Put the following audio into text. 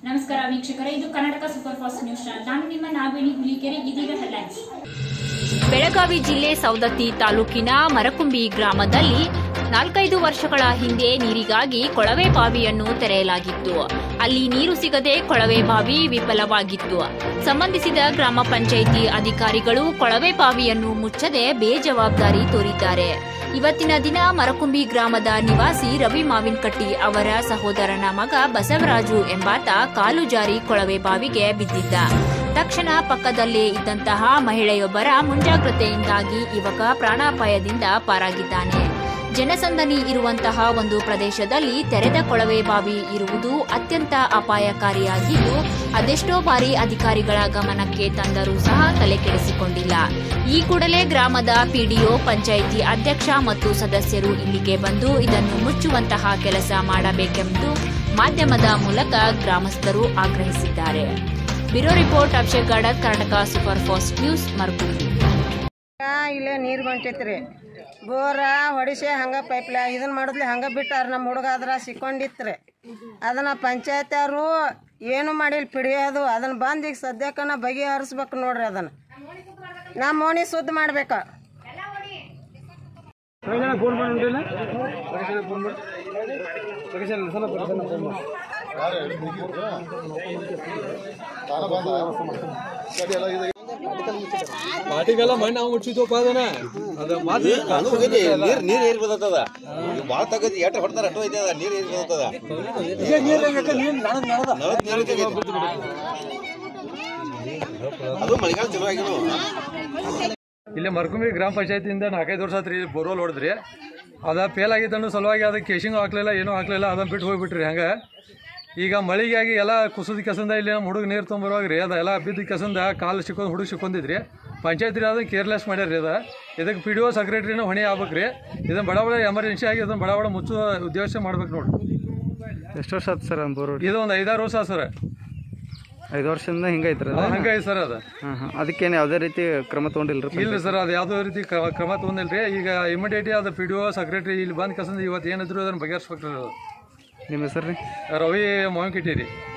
ನಮಸ್ಕಾರ ವೀಕ್ಷಕರೇ ಇದು Karnataka super fast news channel ನಾನು ನಿಮ್ಮ ನಾಗವೇಣಿ ಹುಲಿಕೆರೆ ಇದೀಗ ಹೆಡ್ಲೈನ್ಸ್ ಬೆಳಗಾವಿ ಜಿಲ್ಲೆ ಸೌದತ್ತಿ ತಾಲೂಕಿನ ಮರಕುಂಬಿ ಗ್ರಾಮದಲ್ಲಿ ನಾಲ್ಕೈದು ವರ್ಷಗಳ ಹಿಂದೆ ನೀರಿಗಾಗಿ ಕೊಳವೆ ಬಾವಿಯನ್ನು ತೆರೆಯಲಾಗಿತ್ತು ಅಲ್ಲಿ ನೀರು ಸಿಗದೆ ಕೊಳವೆ ಬಾವಿ ವಿಫಲವಾಗಿತ್ತು ಸಂಬಂಧಿಸಿದ ಗ್ರಾಮ ಪಂಚಾಯಿತಿ ಅಧಿಕಾರಿಗಳು ಕೊಳವೆ ಬಾವಿಯನ್ನು ಮುಚ್ಚದೆ ಬೇಜವಾಬ್ದಾರಿ ತೋರಿದ್ದಾರೆ ಇವತ್ತಿನ ದಿನ ಮರಕುಂಬಿ ಗ್ರಾಮದ ನಿವಾಸಿ ರವಿ ಮಾವಿನಕಟ್ಟಿ ಅವರ ಸಹೋದರನ ಮಗ ಬಸವರಾಜು ಎಂಬಾತ ಕಾಲು ಜಾರಿ ಕೊಳವೆ ಬಾವಿಗೆ ಬಿದ್ದಿದ್ದ ತಕ್ಷಣ ಪಕ್ಕದಲ್ಲೇ ಇದ್ದಂತಹ ಮಹಿಳೆಯೊಬ್ಬರ ಮುಂಜಾಗ್ರತೆಯಿಂದಾಗಿ ಯುವಕ ಪ್ರಾಣಾಪಾಯದಿಂದ ಪಾರಾಗಿದ್ದಾನೆ ಜನಸಂದಣಿ ಇರುವಂತಹ ಒಂದು ಪ್ರದೇಶದಲ್ಲಿ ತೆರೆದ ಕೊಳವೆ ಬಾವಿ ಇರುವುದು ಅತ್ಯಂತ ಅಪಾಯಕಾರಿಯಾಗಿದ್ದು ಅದೆಷ್ಟೋ ಬಾರಿ ಅಧಿಕಾರಿಗಳ ಗಮನಕ್ಕೆ ತಂದರೂ ಸಹ ತಲೆಕೆಡಿಸಿಕೊಂಡಿಲ್ಲ ಈ ಕೂಡಲೇ ಗ್ರಾಮದ ಪಿಡಿಒ ಪಂಚಾಯಿತಿ ಅಧ್ಯಕ್ಷ ಮತ್ತು ಸದಸ್ಯರು ಇಲ್ಲಿಗೆ ಬಂದು ಇದನ್ನು ಮುಚ್ಚುವಂತಹ ಕೆಲಸ ಮಾಡಬೇಕೆಂದು ಮಾಧ್ಯಮದ ಮೂಲಕ ಗ್ರಾಮಸ್ಥರು ಆಗ್ರಹಿಸಿದ್ದಾರೆ bureau report Abhishek Gadar Karnataka super fast news Marakumbi ಇಲ್ಲೇ ನೀರು ಬಂಟೈತ್ರಿ ಬೋರ ಹೊಡಿಸಿ ಹಂಗೆ ಪೈಪ್ಲ ಇದನ್ನ ಮಾಡಿದ್ಲಿ ಹಂಗೆ ಬಿಟ್ಟಾರ ನಮ್ಮ ಹುಡುಗ ಅದ್ರ ಸಿಕ್ಕೊಂಡಿತ್ರಿ ಅದನ್ನ ಪಂಚಾಯತ್ ಅವರು ಏನು ಮಾಡಿಲ್ಲ ಪಿಡಿಯೋದು ಅದನ್ನ ಬಂದು ಈಗ ಸದ್ಯಕ್ಕನ ಬಗೆಹರಿಸ್ಬೇಕು ನೋಡ್ರಿ ಅದನ್ನ ನಮ್ಮ ಓಣಿ ಶುದ್ಧ ಮಾಡ್ಬೇಕು ಪಾಟಿಗೆಲ್ಲ ಮಣ್ಣು ನಾವು ಮುಚ್ಚಿದ್ವಪ್ಪ ಅದನ್ನ ಅದ ಮಾತು ಅದು ಹೋಗಿದ್ದಿ ನೀರ್ ನೀರ್ ಏರ್ ಬದತ್ತದ ಭಾಳ ತಗದಿ ಎಟ್ಟ ಹೊಡ್ತಾರ ಅಟ್ಟು ಐತೆ ಅದ ನೀರ್ ಏರ್ ಬದತ್ತದ ಈಗ ನೀರ್ ಹೆಂಗಕ್ಕ? ನೀರ್ ನಳದ್ ನಳದ. ನಳದ್ ನೀರ್ ಐತೆ. ಅದು ಮಳೆಗಾಲ ಚಲೋ ಆಗಿನು ಇಲ್ಲಿ ಮರ್ಕುಂಬಿ ಗ್ರಾಮ ಪಂಚಾಯತಿಯಿಂದ ನಾಲ್ಕೈದು ವರ್ಷ ಆತ್ರಿ ಬೋರ್ವೆಲ್ ಹೊಡೆದ್ರಿ ಅದ ಫೇಲ್ ಆಗಿತ್ತು ಅನ್ನೋ ಸಲುವಾಗಿ ಅದಕ್ಕೆ ಕೇಶಿಂಗ್ ಹಾಕ್ಲಿಲ್ಲ ಏನೂ ಹಾಕ್ಲಿಲ್ಲ ಅದನ್ನ ಬಿಟ್ಟು ಹೋಗ್ಬಿಟ್ರಿ ಹಂಗೆ ಈಗ ಮಳೆಗಾಗಿ ಎಲ್ಲ ಕುಸದ ಕೆಸಂದ ಇಲ್ಲಿ ನಮ್ಮ ಹುಡುಗ ನೀರು ತೊಗೊಂಬರುವಾಗ ರೀ ಅದೆಲ್ಲ ಬಿದ್ದ ಕೆಸಂದ ಕಾಲು ಸಿಕ್ಕೊಂಡು ಹುಡುಗ ಸಿಕ್ಕೊಂಡಿದ್ರಿ ಪಂಚಾಯತ್ ರೀ ಅದನ್ನ ಕೇರ್ಲೆಸ್ ಮಾಡ್ಯಾರ ಅದ ಇದಕ್ಕೆ ಪಿ ಡಿ ಒ ಸೆಕ್ರೆಟ್ರಿನ ಹೊಣೆ ಆಗ್ಬೇಕು ರೀ ಇದನ್ನ ಬಡ ಬಡ ಎಮರ್ಜೆನ್ಸಿ ಆಗಿ ಇದನ್ನ ಬಡ ಬಡ ಮುಚ್ಚೋ ಉದ್ದೇಶ ಮಾಡ್ಬೇಕು ನೋಡ್ರಿ ಎಷ್ಟು ವರ್ಷ ಆಯ್ತು ಸರ್ ಬೋರ್ ಇದು ಒಂದು ಐದಾರು ವರ್ಷ ಸರ್ ಐದು ವರ್ಷದಿಂದ ಹಿಂಗೈತ್ರಿ ಅದು ಹಂಗಾಗಿ ಸರ್ ಅದು ಹಾಂ ಹಾಂ ಅದಕ್ಕೇನು ಯಾವುದೇ ರೀತಿ ಕ್ರಮ ತೊಗೊಂಡಿಲ್ರಿ ಇಲ್ಲ ಸರ್ ಅದು ಯಾವುದೋ ರೀತಿ ಕ್ರಮ ಕ್ರಮ ತೊಗೊಂಡಿಲ್ರಿ ಈಗ ಇಮಿಡಿಯೇಟ್ ಅದು ಪಿ ಡಿ ಒ ಸೆಕ್ರೆಟರಿ ಇಲ್ಲಿ ಬಂದ್ ಕಸಂದ ಇವತ್ತು ಏನಿದ್ರು ಅದನ್ನ ಬಗೆಹರಿಸ್ಬೇಕು ನಿಮ್ಮ ಹೆಸರು ರೀ ರವಿ ಮಾವಿನಕಿಟ್ಟಿ ರೀ